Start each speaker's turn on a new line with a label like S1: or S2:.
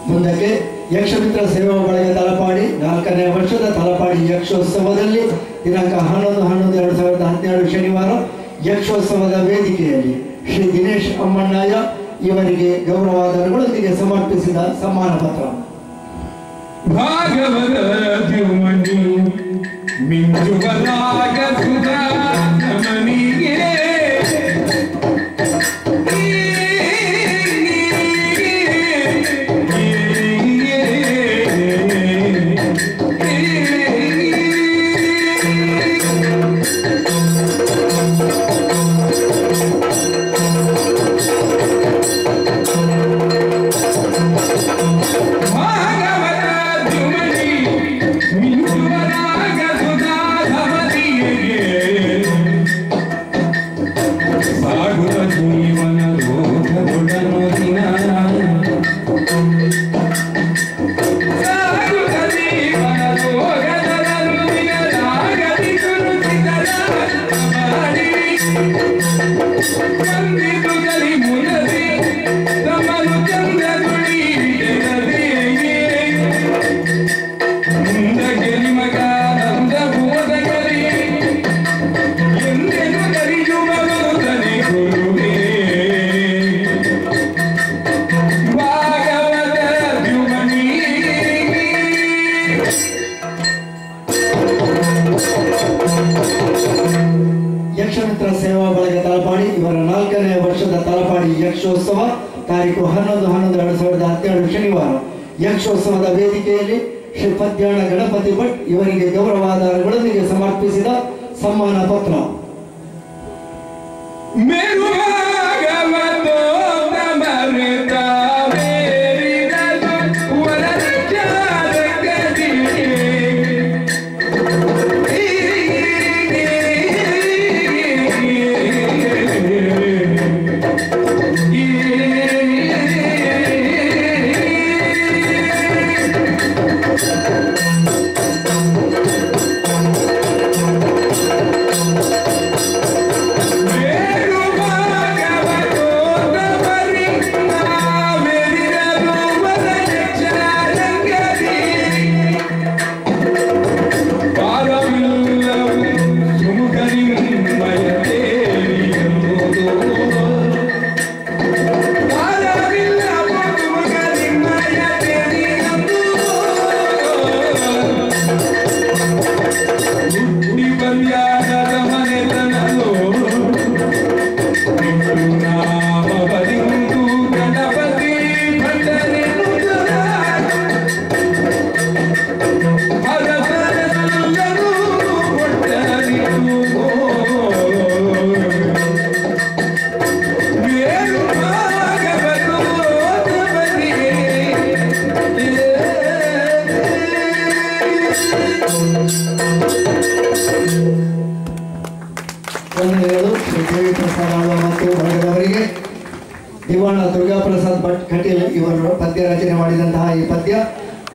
S1: ಮುಂದಕ್ಕೆ ಯಕ್ಷಮಿತ್ರ ಸೇವಾ ಬಳಗ ತಲಪಾಡಿ ನಾಲ್ಕನೇ ವರ್ಷದ ತಲಪಾಡಿ ಯಕ್ಷೋತ್ಸವದಲ್ಲಿ ದಿನಾಂಕ ಹನ್ನೊಂದು ಹನ್ನೊಂದು ಎರಡು ಸಾವಿರದ ಹದಿನೇಳು ಶನಿವಾರ ಯಕ್ಷೋತ್ಸವದ ವೇದಿಕೆಯಲ್ಲಿ ಶ್ರೀ ದಿನೇಶ್ ಅಮ್ಮಣ್ಣಯ್ಯ ಇವರಿಗೆ ಗೌರವಾಧನಗಳೊಂದಿಗೆ ಸಮರ್ಪಿಸಿದ ಸಮ್ಮಾನ ಪತ್ರ
S2: ಭಾಗವತ ತಿರುಮಣಿ ಮಿಂಚುವಲಾಗ ಸುಧಾ ನಮನಿಗೆ ಭಾಗವತ ತಿರುಮಣಿ ಮಿಂಚುವಲಾಗ ಸುಧಾ ನಮನಿಗೆ ಸಾಗುವ ಜೀವನ ಲೋಕದೊಡನು ದಿನ ಸಾಗುವ ಜೀವನ ಲೋಕದೊಡನು ದಿನ ರಾಗದಿ ಗುರುತಿದರ ಮಾಡಿ ಕಂದಿತು ಗಲಿ ಮುನದಿ ತಮನು ಚಂದ ನುಡಿ ಮುಂದ ಗೆಲಿ ಮಗ ನಂದ ಭೂಮದ ಗಲಿ ಎಂದೆನು ಕರಿಯುವ ಮರುದನೆ ಗುರುವೇ ಭಾಗವತ ದ್ಯುಮಣಿ
S1: ಯಕ್ಷಮಿತ್ರ ಸೇವಾ ಬಳಗ ತಲಪಾಡಿ ಇವರ ನಾಲ್ಕನೇ ವರ್ಷದ ತಲಪಾಡಿ ಯಕ್ಷೋತ್ಸವ ತಾರೀಕು ಹನ್ನೊಂದು ಹನ್ನೊಂದು ಎರಡು ಸಾವಿರದ ಹದಿನೇಳು ಶನಿವಾರ ಯಕ್ಷೋತ್ಸವದ ವೇದಿಕೆಯಲ್ಲಿ ಶ್ರೀ ಪದ್ಯಾಣ ಗಣಪತಿ ಭಟ್ ಇವರಿಗೆ ಗೌರವಾಧಾರಗಳೊಂದಿಗೆ ಸಮರ್ಪಿಸಿದ ಸಮ್ಮಾನ ಪತ್ರ
S2: ಮೇರು ಭಾಗವತೋ ತಮರಿತ ಮೇರಿನದು ವರಚಾರ ಗದಿಗೆ ಮೇರು ಭಾಗವತೋ ತಮರಿ ಮೇರಿನದು ವರಚಾರ ಗದಿಗೆ ಪಾರವಿಲ್ಲವು ಸುಮುಖನಿಮ್ಮಯ ದೇವಿಯಂಬುದು. ಪಾರವಿಲ್ಲವು ಸುಮುಖನಿಮ್ಮಯ ದೇವಿಯಂಬುದು. ಹುಟ್ಟಿ ಬಂದ್ಯಾಗದ ಮನೆತನದೋ. ನಿಟ್ಟು ನಾಮ ಬರಿಯುವುದು ಗಣಪತಿ ಭಟ್ಟನೆನ್ನುವುದರ. ಹರಸರಲ್ಲರೂ ಒಟ್ಟರಿತು. ಬೇರು ಭಾಗವತೋ ತಮರಿಗೆ.
S1: ವಂದನೆಗಳು ಶ್ರೀ ದೇವಿ ಪ್ರಸಾದ್ ಆಳ್ವ ಮತ್ತು ಬಳಗದವರಿಗೆ ದಿವಾಣ ದುರ್ಗಾಪ್ರಸಾದ್ ಭಟ್ ಕಟೀಲ್ ಇವರು ಪದ್ಯ ರಚನೆ ಮಾಡಿದಂತಹ ಈ ಪದ್ಯ